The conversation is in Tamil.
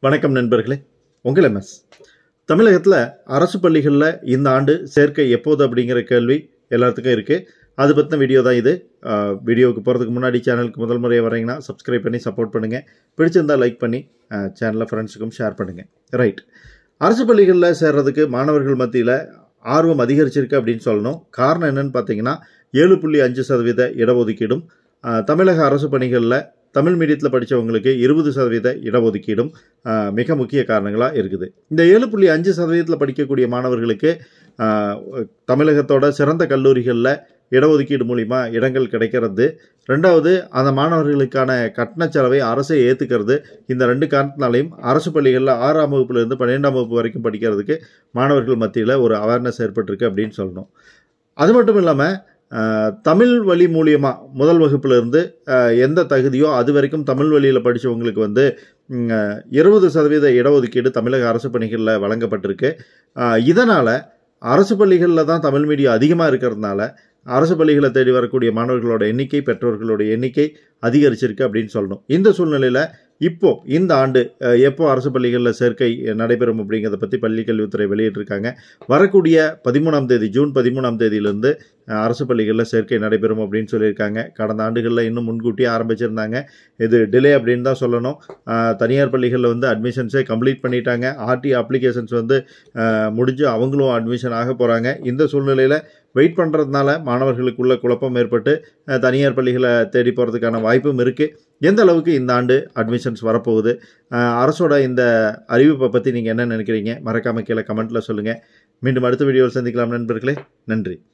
வணக்கம் நண்பர்களே உங்கள் எம்எஸ் தமிழகத்தில் அரசு பள்ளிகளில் இந்த ஆண்டு சேர்க்கை எப்போது அப்படிங்கிற கேள்வி எல்லாத்துக்கும் இருக்குது அது பற்றின வீடியோ தான் இது ஆஹ் வீடியோவுக்கு போகிறதுக்கு முன்னாடி சேனலுக்கு முதல் முறையாக வரீங்கன்னா சப்ஸ்கிரைப் பண்ணி சப்போர்ட் பண்ணுங்கள் பிடிச்சிருந்தா லைக் பண்ணி சேனலை ஃப்ரெண்ட்ஸுக்கும் ஷேர் பண்ணுங்கள் ரைட் அரசு பள்ளிகளில் சேர்றதுக்கு மாணவர்கள் மத்தியில் ஆர்வம் அதிகரிச்சிருக்கு அப்படின்னு சொல்லணும் காரணம் என்னன்னு பார்த்தீங்கன்னா ஏழு புள்ளி அஞ்சு சதவீத இடஒதுக்கீடும் ஆஹ் தமிழக அரசு பணிகளில் தமிழ் மீடியத்தில் படித்தவங்களுக்கு இருபது சதவீத இடஒதுக்கீடும் ஆஹ் மிக முக்கிய காரணங்களாக இருக்குது இந்த ஏழு புள்ளி அஞ்சு சதவீதத்தில் படிக்கக்கூடிய மாணவர்களுக்கு ஆஹ் தமிழகத்தோட சிறந்த கல்லூரிகளில் இடஒதுக்கீடு மூலிமா இடங்கள் கிடைக்கிறது ரெண்டாவது அந்த மாணவர்களுக்கான கட்டண செலவை அரசே ஏற்றுக்கிறது இந்த ரெண்டு காரணத்தினாலையும் அரசு பள்ளிகளில் ஆறாம் வகுப்புலேருந்து பன்னிரெண்டாம் வகுப்பு வரைக்கும் படிக்கிறதுக்கு மாணவர்கள் மத்தியில் ஒரு அவேர்னஸ் ஏற்பட்டிருக்கு அப்படின்னு சொல்லணும் அது மட்டும் இல்லாமல் தமிழ் வழி மூலியமாக முதல் வகுப்புலேருந்து எந்த தகுதியோ அது வரைக்கும் தமிழ் வழியில் படித்தவங்களுக்கு வந்து இருபது சதவீத இடஒதுக்கீடு தமிழக அரசு பணிகளில் வழங்கப்பட்டிருக்கு இதனால் அரசு பள்ளிகளில் தான் தமிழ் மீடியம் அதிகமாக இருக்கிறதுனால அரசு பள்ளிகளை தேடி வரக்கூடிய மாணவர்களோட எண்ணிக்கை பெற்றோர்களோட எண்ணிக்கை அதிகரிச்சிருக்கு அப்படின்னு சொல்லணும் இந்த சூழ்நிலையில் இப்போ இந்த ஆண்டு அஹ், எப்போ அரசு பள்ளிகளில் சேர்க்கை நடைபெறும் அப்படிங்கிறத பற்றி பள்ளி கல்வித்துறை வெளியிட்டிருக்காங்க வரக்கூடிய பதிமூணாம் தேதி ஜூன் பதிமூணாம் தேதியிலிருந்து அஹ், அரசு பள்ளிகளில் சேர்க்கை நடைபெறும் அப்படின்னு சொல்லியிருக்காங்க கடந்த ஆண்டுகளில் இன்னும் முன்கூட்டியே ஆரம்பிச்சிருந்தாங்க இது டிலே அப்படின்னு தான் சொல்லணும் அஹ், தனியார் பள்ளிகளில் வந்து அட்மிஷன்ஸே கம்ப்ளீட் பண்ணிட்டாங்க ஆர்டி அப்ளிகேஷன்ஸ் வந்து அஹ், முடிஞ்சு அவங்களும் அட்மிஷன் ஆக போகிறாங்க இந்த சூழ்நிலையில் வெயிட் பண்ணுறதுனால மாணவர்களுக்குள்ள குழப்பம் ஏற்பட்டு அஹ், தனியார் பள்ளிகளை தேடி போகிறதுக்கான வாய்ப்பும் இருக்குது எந்த அளவுக்கு இந்த ஆண்டு அட்மிஷன்ஸ் வரப்போகுது அஹ், அரசோட இந்த அறிவிப்பை பற்றி நீங்கள் என்ன நினைக்கிறீங்க மறக்காமல் கீழே கமெண்ட்டில் சொல்லுங்கள் மீண்டும் அடுத்த வீடியோவில் சந்திக்கலாம் நண்பர்களே நன்றி